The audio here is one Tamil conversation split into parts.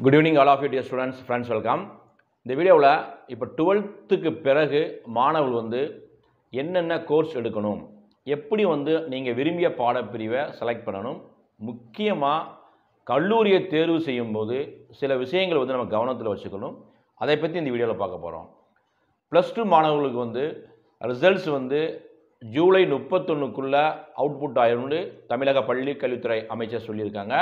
good evening all of you dear students friends welcome இந்த வீடியோவில் இப்போ டுவெல்த்துக்கு பிறகு மாணவர்கள் வந்து என்னென்ன கோர்ஸ் எடுக்கணும் எப்படி வந்து நீங்கள் விரும்பிய பாடப்பிரிவை செலக்ட் பண்ணணும் முக்கியமாக கல்லூரியை தேர்வு செய்யும்போது சில விஷயங்கள் வந்து நம்ம கவனத்தில் வச்சுக்கணும் அதை பற்றி இந்த வீடியோவில் பார்க்க போகிறோம் ப்ளஸ் டூ மாணவர்களுக்கு வந்து ரிசல்ட்ஸ் வந்து ஜூலை முப்பத்தொன்றுக்குள்ளே அவுட்புட் ஆயிரும்னு தமிழக பள்ளி கல்வித்துறை அமைச்சர் சொல்லியிருக்காங்க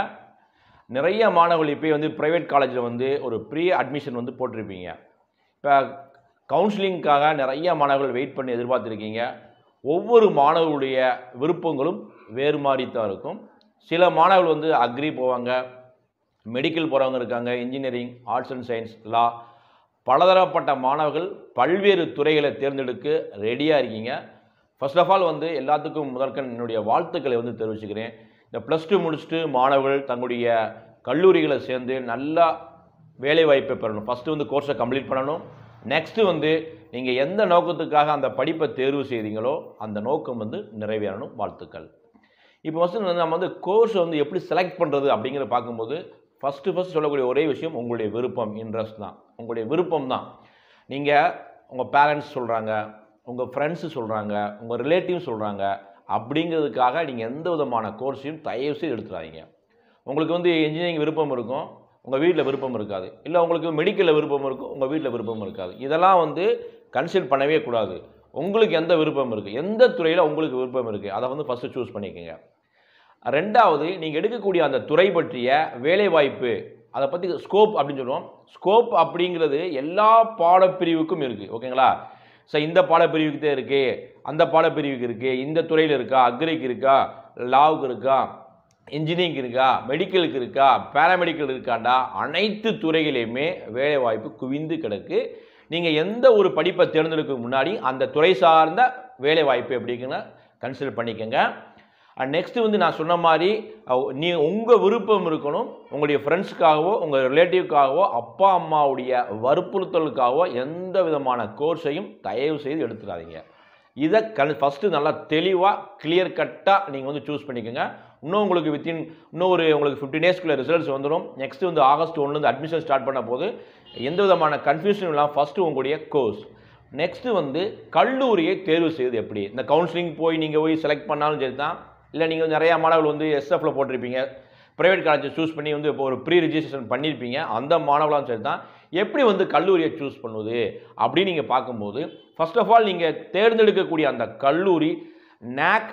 நிறைய மாணவர்கள் இப்போ வந்து ப்ரைவேட் காலேஜில் வந்து ஒரு ப்ரீ அட்மிஷன் வந்து போட்டிருப்பீங்க இப்போ கவுன்சிலிங்க்காக நிறைய மாணவர்கள் வெயிட் பண்ணி எதிர்பார்த்துருக்கீங்க ஒவ்வொரு மாணவர்களுடைய விருப்பங்களும் வேறு மாதிரி தான் இருக்கும் சில மாணவர்கள் வந்து அக்ரி போவாங்க மெடிக்கல் போகிறவங்க இருக்காங்க engineering arts and science law பலதரப்பட்ட மாணவர்கள் பல்வேறு துறைகளை தேர்ந்தெடுக்க ரெடியாக இருக்கீங்க ஃபர்ஸ்ட் ஆஃப் ஆல் வந்து எல்லாத்துக்கும் முதற்கண் என்னுடைய வாழ்த்துக்களை வந்து தெரிவிச்சுக்கிறேன் இந்த ப்ளஸ் டூ முடிச்சுட்டு மாணவர்கள் தங்களுடைய கல்லூரிகளை சேர்ந்து நல்லா வேலை வாய்ப்பை பெறணும் ஃபஸ்ட்டு வந்து கோர்ஸை கம்ப்ளீட் பண்ணணும் நெக்ஸ்ட்டு வந்து நீங்கள் எந்த நோக்கத்துக்காக அந்த படிப்பை தேர்வு செய்தீங்களோ அந்த நோக்கம் வந்து நிறைவேறணும் வாழ்த்துக்கள் இப்போ ஃபஸ்ட்டு நம்ம வந்து கோர்ஸ் வந்து எப்படி செலக்ட் பண்ணுறது அப்படிங்கிற பார்க்கும்போது ஃபஸ்ட்டு ஃபஸ்ட் சொல்லக்கூடிய ஒரே விஷயம் உங்களுடைய விருப்பம் இன்ட்ரெஸ்ட் தான் உங்களுடைய விருப்பம் தான் நீங்கள் உங்கள் பேரண்ட்ஸ் சொல்கிறாங்க உங்கள் ஃப்ரெண்ட்ஸு சொல்கிறாங்க உங்கள் ரிலேட்டிவ் சொல்கிறாங்க அப்படிங்கிறதுக்காக நீங்கள் எந்த விதமான கோர்ஸையும் தயவு செய்து எடுத்துடாதீங்க உங்களுக்கு வந்து இன்ஜினியரிங் விருப்பம் இருக்கும் உங்கள் வீட்டில் விருப்பம் இருக்காது இல்லை உங்களுக்கு மெடிக்கலில் விருப்பம் இருக்கும் உங்கள் வீட்டில் விருப்பம் இருக்காது இதெல்லாம் வந்து கன்சிடர் பண்ணவே கூடாது உங்களுக்கு எந்த விருப்பம் இருக்குது எந்த துறையில் உங்களுக்கு விருப்பம் இருக்குது அதை வந்து ஃபஸ்ட்டு சூஸ் பண்ணிக்கோங்க ரெண்டாவது நீங்கள் எடுக்கக்கூடிய அந்த துறை பற்றிய வேலைவாய்ப்பு அதை பற்றி ஸ்கோப் அப்படின்னு சொல்லுவோம் ஸ்கோப் அப்படிங்கிறது எல்லா பாடப்பிரிவுக்கும் இருக்குது ஓகேங்களா ஸோ இந்த பாடப்பிரிவுக்கு தான் இருக்குது அந்த பாடப்பிரிவுக்கு இருக்குது இந்த துறையில் இருக்கா அக்ரிக்கு இருக்கா லாவுக்கு இருக்கா இன்ஜினியரிங் இருக்கா மெடிக்கலுக்கு இருக்கா பேராமெடிக்கல் இருக்காண்டா அனைத்து துறைகளையுமே வேலைவாய்ப்பு குவிந்து கிடக்கு நீங்கள் எந்த ஒரு படிப்பை தேர்ந்தெடுக்க முன்னாடி அந்த துறை சார்ந்த வேலைவாய்ப்பு எப்படிங்கன்னு கன்சிடர் பண்ணிக்கோங்க நெக்ஸ்ட்டு வந்து நான் சொன்ன மாதிரி நீ உங்கள் விருப்பம் இருக்கணும் உங்களுடைய ஃப்ரெண்ட்ஸுக்காகவோ உங்கள் ரிலேட்டிவ்க்காகவோ அப்பா அம்மாவுடைய வற்புறுத்தலுக்காகவோ எந்த விதமான கோர்ஸையும் தயவு செய்து எடுத்துடாதீங்க இதை கண் ஃபஸ்ட்டு நல்லா தெளிவாக கிளியர் கட்டாக நீங்கள் வந்து சூஸ் பண்ணிக்கோங்க இன்னும் உங்களுக்கு வித்தின் இன்னும் ஒரு உங்களுக்கு ஃபிஃப்டின் டேஸ்க்குள்ள ரிசல்ட்ஸ் வந்துடும் நெக்ஸ்ட் வந்து ஆகஸ்ட் ஒன்றுலேருந்து அட்மிஷன் ஸ்டார்ட் பண்ண போது எந்த விதமான கன்ஃபியூஷன் இல்லாமல் ஃபஸ்ட்டு உங்களுடைய கோர்ஸ் நெக்ஸ்ட்டு வந்து கல்லூரியை தேர்வு செய்வது எப்படி இந்த கவுன்சிலிங் போய் நீங்கள் போய் செலக்ட் பண்ணாலும் சரி தான் இல்லை நீங்கள் நிறையா மாணவர்கள் வந்து எஸ்எஃப்ல போட்டிருப்பீங்க ப்ரைவேட் காலேஜை சூஸ் பண்ணி வந்து இப்போ ஒரு ப்ரீ ரிஜிஸ்ட்ரேஷன் பண்ணியிருப்பீங்க அந்த மாணவர்களும் சரி தான் எப்படி வந்து கல்லூரியை சூஸ் பண்ணுவது அப்படின்னு நீங்கள் பார்க்கும்போது ஃபர்ஸ்ட் ஆஃப் ஆல் நீங்கள் தேர்ந்தெடுக்கக்கூடிய அந்த கல்லூரி நேக்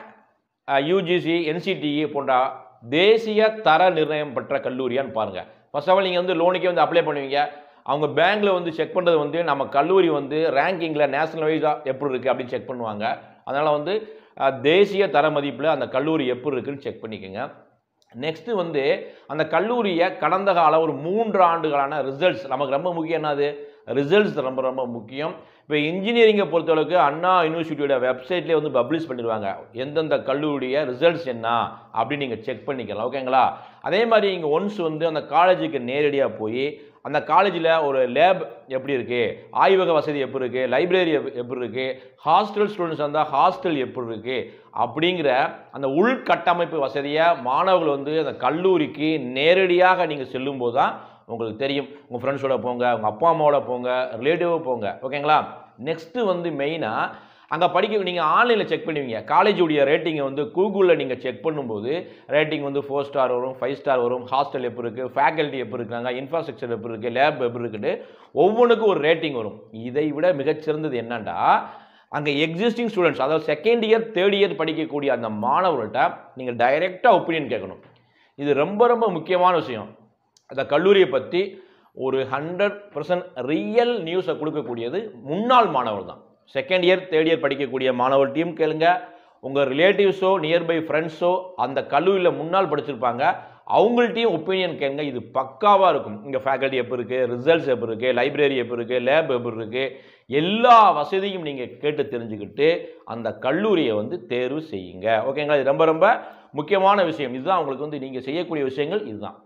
யூஜிசி என்சிடிஇ போன்ற தேசிய தர நிர்ணயம் பெற்ற கல்லூரியான்னு பாருங்கள் ஃபர்ஸ்ட் ஆஃப் ஆல் நீங்கள் வந்து லோனுக்கே வந்து அப்ளை பண்ணுவீங்க அவங்க பேங்க்கில் வந்து செக் பண்ணுறது வந்து நம்ம கல்லூரி வந்து ரேங்கிங்கில் நேஷனல் வைஸாக எப்படி இருக்குது அப்படின்னு செக் பண்ணுவாங்க அதனால் வந்து தேசிய தர மதிப்பில் அந்த கல்லூரி எப்படி இருக்குன்னு செக் பண்ணிக்கோங்க நெக்ஸ்ட்டு வந்து அந்த கல்லூரியை கடந்த கால ஒரு மூன்று ஆண்டுகளான ரிசல்ட்ஸ் நமக்கு ரொம்ப முக்கியம் என்னது ரிசல்ட்ஸ் ரொம்ப ரொம்ப முக்கியம் இப்போ இன்ஜினியரிங்கை பொறுத்தளவுக்கு அண்ணா யூனிவர்சிட்டியோட வெப்சைட்லேயே வந்து பப்ளிஷ் பண்ணிடுவாங்க எந்தெந்த கல்லூரிய ரிசல்ட்ஸ் என்ன அப்படின்னு நீங்கள் செக் பண்ணிக்கலாம் ஓகேங்களா அதே மாதிரி நீங்கள் ஒன்ஸ் வந்து அந்த காலேஜுக்கு நேரடியாக போய் அந்த காலேஜில் ஒரு லேப் எப்படி இருக்குது ஆய்வக வசதி எப்படி இருக்குது லைப்ரரி எப்படி இருக்குது ஹாஸ்டல் ஸ்டூடெண்ட்ஸ் வந்தால் ஹாஸ்டல் எப்படி இருக்குது அப்படிங்கிற அந்த உள்கட்டமைப்பு வசதியை மாணவர்கள் வந்து அந்த கல்லூரிக்கு நேரடியாக நீங்கள் செல்லும்போது தான் உங்களுக்கு தெரியும் உங்கள் ஃப்ரெண்ட்ஸோட போங்க உங்கள் அப்பா அம்மாவோட போங்க ரிலேட்டிவோட போங்க ஓகேங்களா நெக்ஸ்ட்டு வந்து மெயினாக அங்கே படிக்க நீங்கள் ஆன்லைனில் செக் பண்ணுவீங்க காலேஜுடைய ரேட்டிங்கை வந்து கூகுளில் நீங்கள் செக் பண்ணும்போது ரேட்டிங் வந்து ஃபோர் ஸ்டார் வரும் ஃபைவ் ஸ்டார் வரும் ஹாஸ்டல் எப்படி இருக்குது ஃபேக்கல்ட்டி எப்படி இருக்காங்க இன்ஃப்ராஸ்ட்ரக்சர் எப்படி இருக்குது லேப் எப்படி இருக்குன்னு ஒவ்வொன்றுக்கும் ஒரு ரேட்டிங் வரும் இதை விட மிகச்சிறந்தது என்னன்னா அங்கே எக்ஸிஸ்டிங் ஸ்டூடெண்ட்ஸ் அதாவது செகண்ட் இயர் தேர்ட் இயர் படிக்கக்கூடிய அந்த மாணவர்கள்ட்ட நீங்கள் டைரெக்டாக ஒப்பீனியன் கேட்கணும் இது ரொம்ப ரொம்ப முக்கியமான விஷயம் அந்த கல்லூரியை பற்றி ஒரு ஹண்ட்ரட் பர்சன்ட் ரியல் நியூஸை கொடுக்கக்கூடியது முன்னாள் மாணவர் தான் செகண்ட் இயர் தேர்ட் இயர் படிக்கக்கூடிய மாணவர்கிட்டையும் கேளுங்க உங்கள் ரிலேட்டிவ்ஸோ நியர்பை ஃப்ரெண்ட்ஸோ அந்த கல்லூரியில் முன்னால் படிச்சிருப்பாங்க அவங்கள்ட்டையும் ஒப்பீனியன் கேளுங்க இது பக்காவாக இருக்கும் இங்கே ஃபேக்கல்ட்டி எப்படி இருக்குது ரிசல்ட்ஸ் எப்படி இருக்குது லைப்ரரி எப்படி இருக்குது லேப் எப்படி இருக்குது எல்லா வசதியும் நீங்கள் கேட்டு தெரிஞ்சுக்கிட்டு அந்த கல்லூரியை வந்து தேர்வு செய்யுங்க ஓகேங்களா இது ரொம்ப ரொம்ப முக்கியமான விஷயம் இதுதான் உங்களுக்கு வந்து நீங்கள் செய்யக்கூடிய விஷயங்கள் இதுதான்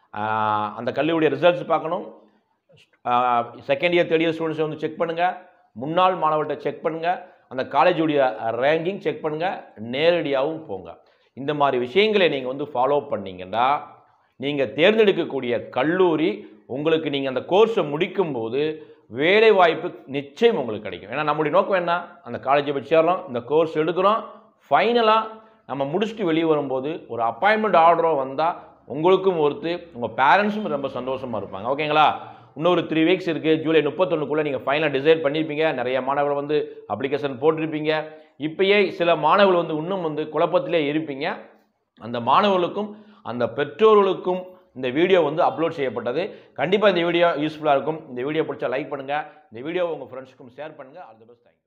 அந்த கல்லூரியுடைய ரிசல்ட்ஸ் பார்க்கணும் செகண்ட் இயர் தேர்ட் இயர் ஸ்டூடெண்ட்ஸை வந்து செக் பண்ணுங்கள் முன்னாள் மாணவர்கிட்ட செக் பண்ணுங்கள் அந்த காலேஜுடைய ரேங்கிங் செக் பண்ணுங்கள் நேரடியாகவும் போங்க இந்த மாதிரி விஷயங்களை நீங்கள் வந்து ஃபாலோ பண்ணீங்கன்னா நீங்கள் தேர்ந்தெடுக்கக்கூடிய கல்லூரி உங்களுக்கு நீங்கள் அந்த கோர்ஸை முடிக்கும்போது வேலை வாய்ப்பு நிச்சயம் உங்களுக்கு கிடைக்கும் ஏன்னா நம்முடைய நோக்கம் என்ன அந்த காலேஜை போய் சேர்றோம் இந்த கோர்ஸ் எடுக்கிறோம் ஃபைனலாக நம்ம முடிச்சுட்டு வெளியே வரும்போது ஒரு அப்பாயின்மெண்ட் ஆர்டரோ வந்தால் உங்களுக்கும் ஒருத்து உங்கள் பேரண்ட்ஸும் ரொம்ப சந்தோஷமாக இருப்பாங்க ஓகேங்களா இன்னொரு த்ரீ வீக்ஸ் இருக்குது ஜூலை முப்பத்தொன்னுக்குள்ளே நீங்கள் ஃபைனலாக டிசைட் பண்ணியிருப்பீங்க நிறைய மாணவர்கள் வந்து அப்ளிகேஷன் போட்டிருப்பீங்க இப்பயே சில மாணவர்கள் வந்து இன்னும் வந்து குழப்பத்திலே இருப்பீங்க அந்த மாணவர்களுக்கும் அந்த பெற்றோர்களுக்கும் இந்த வீடியோ வந்து அப்லோட் செய்யப்பட்டது கண்டிப்பாக இந்த வீடியோ யூஸ்ஃபுல்லாக இருக்கும் இந்த வீடியோ பிடிச்சா லைக் பண்ணுங்கள் இந்த வீடியோ உங்கள் ஃப்ரெண்ட்ஸுக்கும் ஷேர் பண்ணுங்கள் ஆல் தி பெஸ்ட் தேங்க்யூ